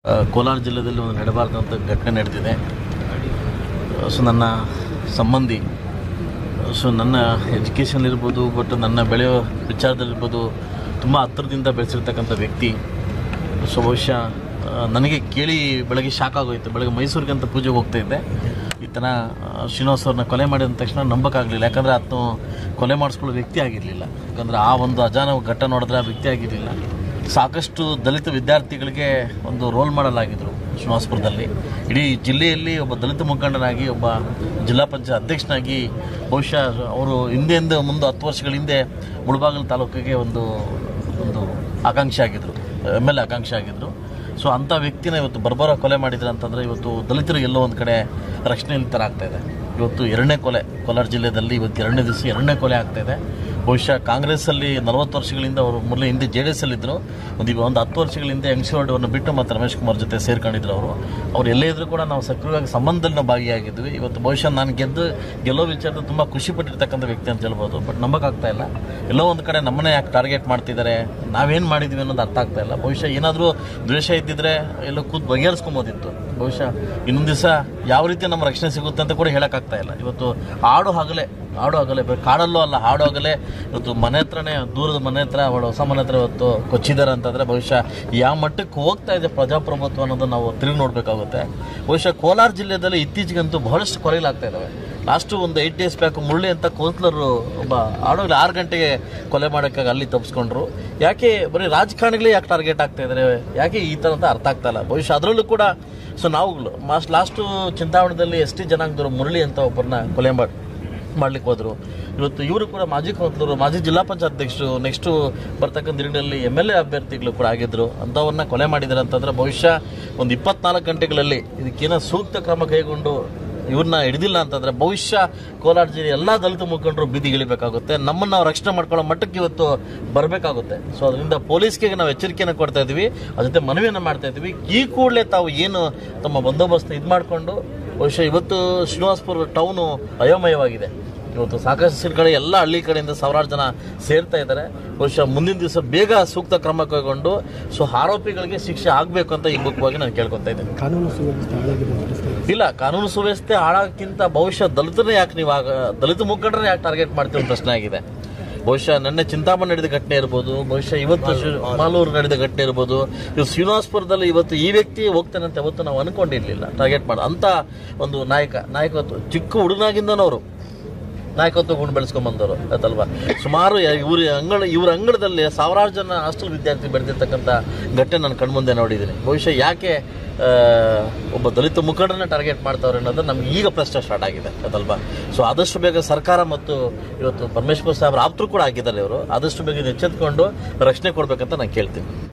ಆ, ಕೋಲಾರ ಜಿಲ್ಲೆಯಲ್ಲಿ ಒಂದು ನಡೆಬಾರ್ದಂಥ ಘಟನೆ ನಡೆದಿದೆ ಸೊ ನನ್ನ ಸಂಬಂಧಿ ಸೊ ನನ್ನ ಎಜುಕೇಷನ್ ಇರ್ಬೋದು ಬಟ್ ನನ್ನ ಬೆಳೆಯೋ ವಿಚಾರದಲ್ಲಿರ್ಬೋದು ತುಂಬ ಹತ್ತಿರದಿಂದ ಬೆಳೆಸಿರ್ತಕ್ಕಂಥ ವ್ಯಕ್ತಿ ಸೊ ಬಹುಶಃ ಆ, ನನಗೆ ಕೇಳಿ ಬೆಳಗ್ಗೆ ಶಾಕ್ ಆಗೋಯ್ತು ಬೆಳಗ್ಗೆ ಮೈಸೂರಿಗೆ ಅಂತ ಪೂಜೆಗೆ ಹೋಗ್ತಾ ಇದ್ದೆ ಈ ಥರ ಆ, ಶ್ರೀನಿವಾಸ್ ಅವ್ರನ್ನ ಕೊಲೆ ಮಾಡಿದ ತಕ್ಷಣ ನಂಬಕ್ಕಾಗಲಿಲ್ಲ ಯಾಕಂದರೆ ಆತನು ಕೊಲೆ ಮಾಡಿಸ್ಕೊಳ್ಳೋ ವ್ಯಕ್ತಿ ಆಗಿರಲಿಲ್ಲ ಯಾಕಂದರೆ ಆ ಒಂದು ಅಜಾನ ಘಟ್ಟ ನೋಡಿದ್ರೆ ಆ ವ್ಯಕ್ತಿ ಆಗಿರಲಿಲ್ಲ ಸಾಕಷ್ಟು ದಲಿತ ವಿದ್ಯಾರ್ಥಿಗಳಿಗೆ ಒಂದು ರೋಲ್ ಮಾಡಲ್ ಆಗಿದ್ರು ಶ್ರೀನಿವಾಸಪುರದಲ್ಲಿ ಇಡೀ ಜಿಲ್ಲೆಯಲ್ಲಿ ಒಬ್ಬ ದಲಿತ ಮುಖಂಡನಾಗಿ ಒಬ್ಬ ಜಿಲ್ಲಾ ಪಂಚಾಯತ್ ಅಧ್ಯಕ್ಷನಾಗಿ ಬಹುಶಃ ಅವರು ಹಿಂದೆಯಿಂದ ಮುಂದೆ ಹತ್ತು ವರ್ಷಗಳ ಹಿಂದೆ ಮುಳಬಾಗಿಲು ತಾಲೂಕಿಗೆ ಒಂದು ಒಂದು ಆಕಾಂಕ್ಷಿ ಆಗಿದ್ದರು ಎಮ್ ಎಲ್ ಎ ಆಕಾಂಕ್ಷಿ ಆಗಿದ್ದರು ಸೊ ಅಂಥ ವ್ಯಕ್ತಿನ ಇವತ್ತು ಬರ್ಬರ ಕೊಲೆ ಮಾಡಿದ್ರು ಅಂತಂದರೆ ಇವತ್ತು ದಲಿತರಿಗೆ ಎಲ್ಲೋ ಒಂದು ಕಡೆ ರಕ್ಷಣೆ ಥರ ಆಗ್ತಾ ಇದೆ ಇವತ್ತು ಎರಡನೇ ಕೊಲೆ ಕೋಲಾರ ಜಿಲ್ಲೆಯಲ್ಲಿ ಇವತ್ತು ಎರಡನೇ ದಿವಸ ಎರಡನೇ ಕೊಲೆ ಆಗ್ತಾ ಇದೆ ಬಹುಶಃ ಕಾಂಗ್ರೆಸ್ಸಲ್ಲಿ ನಲವತ್ತು ವರ್ಷಗಳಿಂದ ಅವರು ಮೊದಲು ಹಿಂದೆ ಜೆ ಡಿ ಎಸ್ ಅಲ್ಲಿದ್ದರು ಒಂದು ಈಗ ಒಂದು ಹತ್ತು ವರ್ಷಗಳ ಹಿಂದೆ ಅವ್ರನ್ನ ಬಿಟ್ಟು ಮತ್ತು ರಮೇಶ್ ಕುಮಾರ್ ಜೊತೆ ಸೇರ್ಕೊಂಡಿದ್ರು ಅವರು ಅವ್ರು ಎಲ್ಲೇ ಇದ್ರೂ ಕೂಡ ನಾವು ಸಕ್ರಿಯವಾಗಿ ಸಂಬಂಧದಲ್ಲಿ ನಾವು ಭಾಗಿಯಾಗಿದ್ವಿ ಇವತ್ತು ಬಹುಶಃ ನಾನು ಗೆದ್ದು ಗೆಲ್ಲೋ ವಿಚಾರದ ತುಂಬ ಖುಷಿ ಪಟ್ಟಿರ್ತಕ್ಕಂಥ ವ್ಯಕ್ತಿ ಅಂತ ಹೇಳ್ಬೋದು ಬಟ್ ನಂಬಕ್ಕಾಗ್ತಾ ಇಲ್ಲ ಎಲ್ಲೋ ಒಂದು ಕಡೆ ನಮ್ಮನ್ನೇ ಯಾಕೆ ಟಾರ್ಗೆಟ್ ಮಾಡ್ತಿದ್ದಾರೆ ನಾವೇನು ಮಾಡಿದ್ವಿ ಅನ್ನೋದು ಅರ್ಥ ಆಗ್ತಾ ಇಲ್ಲ ಬಹುಶಃ ಏನಾದರೂ ದ್ವೇಷ ಇದ್ದಿದ್ರೆ ಎಲ್ಲೋ ಕೂತ್ ಬಗೆಹರಿಸ್ಕೊಬೋದಿತ್ತು ಬಹುಶಃ ಇನ್ನೊಂದು ದಿವಸ ಯಾವ ರೀತಿ ನಮ್ಮ ರಕ್ಷಣೆ ಸಿಗುತ್ತೆ ಅಂತ ಕೂಡ ಹೇಳೋಕ್ಕಾಗ್ತಾ ಇಲ್ಲ ಇವತ್ತು ಆಡು ಹಗಲೇ ಆಡು ಹಗಲೇ ಬರೀ ಕಾಡಲ್ಲೂ ಅಲ್ಲ ಹಾಡು ಹಗಲೇ ಇವತ್ತು ಮನೆ ಹತ್ರನೇ ದೂರದ ಮನೆ ಹತ್ರ ಅವಳು ಹೊಸ ಮನೆ ಹತ್ರ ಇವತ್ತು ಕೊಚ್ಚಿದ್ದಾರೆ ಅಂತಂದರೆ ಬಹುಶಃ ಯಾವ ಮಟ್ಟಕ್ಕೆ ಹೋಗ್ತಾ ಇದೆ ಪ್ರಜಾಪ್ರಭುತ್ವ ಅನ್ನೋದು ನಾವು ತಿರುಗಿ ನೋಡಬೇಕಾಗುತ್ತೆ ಬಹುಶಃ ಕೋಲಾರ ಜಿಲ್ಲೆಯಲ್ಲಿ ಇತ್ತೀಚೆಗಂತೂ ಬಹಳಷ್ಟು ಕೊಲೆಗಳಾಗ್ತಾ ಇದ್ದಾವೆ ಲಾಸ್ಟು ಒಂದು ಏಯ್ಟ್ ಡೇಸ್ ಬ್ಯಾಕ್ ಮುರಳಿ ಅಂತ ಕೌನ್ಸಿಲರು ಒಬ್ಬ ಆಡೋಗ್ಲಿ ಆರು ಗಂಟೆಗೆ ಕೊಲೆ ಮಾಡೋಕ್ಕಾಗಿ ಅಲ್ಲಿ ತಪ್ಪಿಸ್ಕೊಂಡ್ರು ಯಾಕೆ ಬರೀ ರಾಜಕಾರಣಿಗಳೇ ಯಾಕೆ ಟಾರ್ಗೆಟ್ ಆಗ್ತಾ ಇದ್ದಾರೆ ಯಾಕೆ ಈ ಥರ ಅಂತ ಅರ್ಥ ಆಗ್ತಾ ಇಲ್ಲ ಬಹುಶಃ ಅದರಲ್ಲೂ ಕೂಡ ಸೊ ನಾವುಗಳು ಮಾಸ್ಟ್ ಲಾಸ್ಟು ಚಿಂತಾಮಣದಲ್ಲಿ ಎಸ್ ಟಿ ಜನಾಂಗದವರು ಮುರಳಿ ಅಂತ ಒಬ್ಬರನ್ನ ಕೊಲೆ ಮಾಡಿ ಮಾಡ್ಲಿಕ್ಕೆ ಹೋದರು ಇವತ್ತು ಇವರು ಕೂಡ ಮಾಜಿ ಕೌನ್ಸಿಲರು ಮಾಜಿ ಜಿಲ್ಲಾ ಪಂಚಾಯತ್ ಅಧ್ಯಕ್ಷರು ನೆಕ್ಸ್ಟು ಬರ್ತಕ್ಕಂಥ ದಿನಗಳಲ್ಲಿ ಎಮ್ ಎಲ್ ಎ ಅಭ್ಯರ್ಥಿಗಳು ಕೂಡ ಆಗಿದ್ದರು ಅಂಥವ್ರನ್ನ ಕೊಲೆ ಮಾಡಿದ್ದಾರೆ ಅಂತಂದರೆ ಬಹುಶಃ ಒಂದು ಇಪ್ಪತ್ನಾಲ್ಕು ಗಂಟೆಗಳಲ್ಲಿ ಇದಕ್ಕೇನೋ ಸೂಕ್ತ ಕ್ರಮ ಕೈಗೊಂಡು ಇವ್ರನ್ನ ಹಿಡಿದಿಲ್ಲ ಅಂತಂದ್ರೆ ಬಹುಶಃ ಕೋಲಾರ ಜಿಲ್ಲೆ ಎಲ್ಲ ದಲಿತ ಮುಖಂಡರು ಬೀದಿಗಿಳಿಬೇಕಾಗುತ್ತೆ ನಮ್ಮನ್ನು ನಾವು ರಕ್ಷಣೆ ಮಾಡ್ಕೊಳ್ಳೋ ಮಟ್ಟಕ್ಕೆ ಇವತ್ತು ಬರಬೇಕಾಗುತ್ತೆ ಸೊ ಅದರಿಂದ ಪೊಲೀಸ್ಗೆ ನಾವು ಎಚ್ಚರಿಕೆಯನ್ನು ಕೊಡ್ತಾ ಇದ್ವಿ ಅದ್ರ ಜೊತೆ ಮನವಿಯನ್ನು ಮಾಡ್ತಾ ಇದ್ವಿ ಈ ಕೂಡಲೇ ತಾವು ಏನು ತಮ್ಮ ಬಂದೋಬಸ್ತ್ ಇದು ಮಾಡಿಕೊಂಡು ಬಹುಶಃ ಇವತ್ತು ಶ್ರೀನಿವಾಸಪುರ ಟೌನು ಅಯೋಮಯವಾಗಿದೆ ಇವತ್ತು ಸಾಕಷ್ಟು ಕಡೆ ಎಲ್ಲ ಹಳ್ಳಿ ಕಡೆಯಿಂದ ಸಾವಿರಾರು ಜನ ಸೇರ್ತಾ ಇದ್ದಾರೆ ಬಹುಶಃ ಮುಂದಿನ ದಿವಸ ಬೇಗ ಸೂಕ್ತ ಕ್ರಮ ಕೈಗೊಂಡು ಸೊ ಆರೋಪಿಗಳಿಗೆ ಶಿಕ್ಷೆ ಆಗಬೇಕು ಅಂತ ಈ ಮುಖವಾಗಿ ನಾನು ಕೇಳ್ಕೊತಾ ಇದ್ದೇನೆ ಕಾನೂನು ಸುವ್ಯವಸ್ಥೆ ಹಾಳಾಗಿದೆ ಅಂತ ಅನಿಸ್ತಾ ಇದೆ. ಇಲ್ಲ ಕಾನೂನು ಸುವ್ಯವಸ್ಥೆ ಹಾಳಾಗಕ್ಕಿಂತ ಬಹುಶಃ ದಲಿತರನ್ನ ಯಾಕೆ ನೀವು ಆಗ ದಲಿತ ಮುಖಂಡರನ್ನ ಯಾಕೆ ಟಾರ್ಗೆಟ್ ಮಾಡ್ತೀವಿ ಪ್ರಶ್ನೆ ಆಗಿದೆ ಬಹುಶಃ ನೆನ್ನೆ ಚಿಂತಾಮಣಿ ನಡೆದ ಘಟನೆ ಇರ್ಬೋದು ಬಹುಶಃ ಇವತ್ತು ಶಿ- ಮಾಲೂರು ನಡೆದ ಘಟನೆ ಇರ್ಬೋದು ಇವು ಶ್ರೀನಿವಾಸಪುರದಲ್ಲಿ ಇವತ್ತು ಈ ವ್ಯಕ್ತಿ ಹೋಗ್ತಾನೆ ಅಂತ ಯಾವತ್ತು ನಾವು ಅನ್ಕೊಂಡಿರ್ಲಿಲ್ಲ ಟಾರ್ಗೆಟ್ ಮಾಡಿ ಅಂತ ಒಂದು ನಾಯಕ ನಾಯಕತ್ವ ಚಿಕ್ಕ ಹುಡುಗನಾಗಿಂದನೂ ಅವರು ನಾಯಕತ್ವ ಗುಣ ಬೆಳೆಸ್ಕೊಂಡ್ ಬಂದವರು ಆಯ್ತಲ್ವಾ ಸುಮಾರು ಯ- ಇವ್ರ ಅಂಗಳ ಇವ್ರ ಅಂಗಳದಲ್ಲಿ ಸಾವಿರಾರು ಜನ ಹಾಸ್ಟೆಲ್ ವಿದ್ಯಾರ್ಥಿ ಬೆಳೆದಿರ್ತಕ್ಕಂಥ ಘಟನೆ ನಾನು ಕಣ್ಮುಂದೆ ನೋಡಿದ್ದೀನಿ ಬಹುಶಃ ಯಾಕೆ ಆ, ಒಬ್ಬ ದಲಿತ ಮುಖಂಡರನ್ನ ಟಾರ್ಗೆಟ್ ಮಾಡ್ತಾವ್ರೆ ಅನ್ನೋದು ನಮ್ಗೆ ಈಗ ಪ್ರಶ್ನೆ ಸ್ಟಾರ್ಟ್ ಆಗಿದೆ ಅದಲ್ವಾ ಸೊ ಆದಷ್ಟು ಬೇಗ ಸರ್ಕಾರ ಮತ್ತು ಇವತ್ತು ಪರಮೇಶ್ವರ್ ಸಾಹೇಬ್ರ ಆಪ್ತರು ಕೂಡ ಆಗಿದ್ದಾರೆ ಇವರು ಆದಷ್ಟು ಬೇಗ ಇದನ್ನ ಎಚ್ಚೆತ್ಕೊಂಡು ರಕ್ಷಣೆ ಕೊಡ್ಬೇಕಂತ ನಾನು ಕೇಳ್ತೀನಿ